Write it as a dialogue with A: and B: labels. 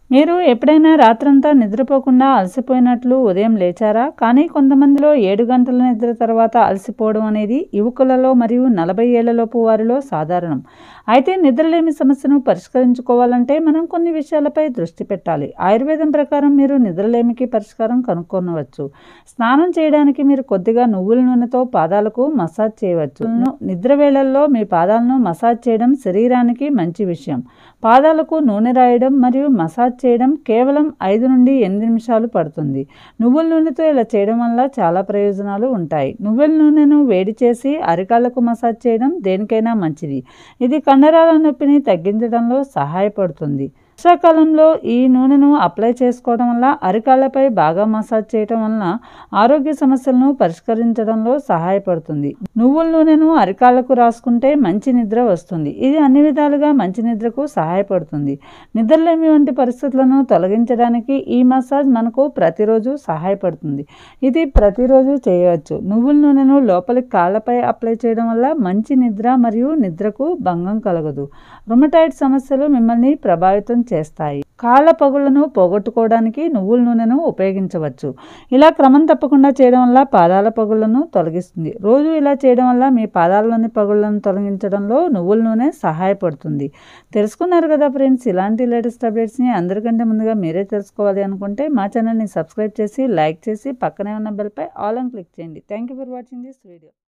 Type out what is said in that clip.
A: మీరు ఎప్పుడైనా రాత్రంతా నిద్రపోకుండా అలసిపోయినట్లు ఉదయం లేచారా కానీ కొంతమందిలో ఏడు గంటల నిద్ర తర్వాత అలసిపోవడం అనేది యువకులలో మరియు నలభై ఏళ్లలోపు వారిలో సాధారణం అయితే నిద్రలేమి సమస్యను పరిష్కరించుకోవాలంటే మనం కొన్ని విషయాలపై దృష్టి పెట్టాలి ఆయుర్వేదం ప్రకారం మీరు నిద్రలేమికి పరిష్కారం కనుక్కొనవచ్చు స్నానం చేయడానికి మీరు కొద్దిగా నువ్వుల నూనెతో పాదాలకు మసాజ్ చేయవచ్చు నిద్ర వేళల్లో మీ పాదాలను మసాజ్ చేయడం శరీరానికి మంచి విషయం పాదాలకు నూనె రాయడం మరియు మసాజ్ చేయడం కేవలం ఐదు నుండి ఎనిమిది నిమిషాలు పడుతుంది నువ్వుల నూనెతో ఇలా చేయడం వల్ల చాలా ప్రయోజనాలు ఉంటాయి నువ్వుల నూనెను వేడి చేసి అరికాళ్లకు మసాజ్ చేయడం దేనికైనా మంచిది ఇది కండరాల నొప్పిని తగ్గించడంలో సహాయపడుతుంది వర్షాకాలంలో ఈ నూనెను అప్లై చేసుకోవడం వల్ల అరికాళ్లపై బాగా మసాజ్ చేయడం వలన ఆరోగ్య సమస్యలను పరిష్కరించడంలో సహాయపడుతుంది నువ్వుల నూనెను అరికాళ్లకు రాసుకుంటే మంచి నిద్ర వస్తుంది ఇది అన్ని విధాలుగా మంచి నిద్రకు సహాయపడుతుంది నిద్రలేమి వంటి పరిస్థితులను తొలగించడానికి ఈ మసాజ్ మనకు ప్రతిరోజు సహాయపడుతుంది ఇది ప్రతిరోజు చేయవచ్చు నువ్వుల నూనెను లోపలి కాళ్ళపై అప్లై చేయడం వల్ల మంచి నిద్ర మరియు నిద్రకు భంగం కలగదు రుమటాయిడ్ సమస్యలు మిమ్మల్ని ప్రభావితం చేస్తాయి కాళ్ళ పగుళ్లను పోగొట్టుకోవడానికి నువ్వుల నూనెను ఉపయోగించవచ్చు ఇలా క్రమం తప్పకుండా చేయడం వల్ల పాదాల పగుళ్లను తొలగిస్తుంది రోజు ఇలా చేయడం వల్ల మీ పాదాలలోని పగుళ్లను తొలగించడంలో నువ్వుల నూనె సహాయపడుతుంది తెలుసుకున్నారు కదా ఫ్రెండ్స్ ఇలాంటి లేటెస్ట్ అప్డేట్స్ని అందరికంటే ముందుగా మీరే తెలుసుకోవాలి అనుకుంటే మా ఛానల్ని సబ్స్క్రైబ్ చేసి లైక్ చేసి పక్కనే ఉన్న బెల్పై ఆల్ అని క్లిక్ చేయండి thank you for watching this video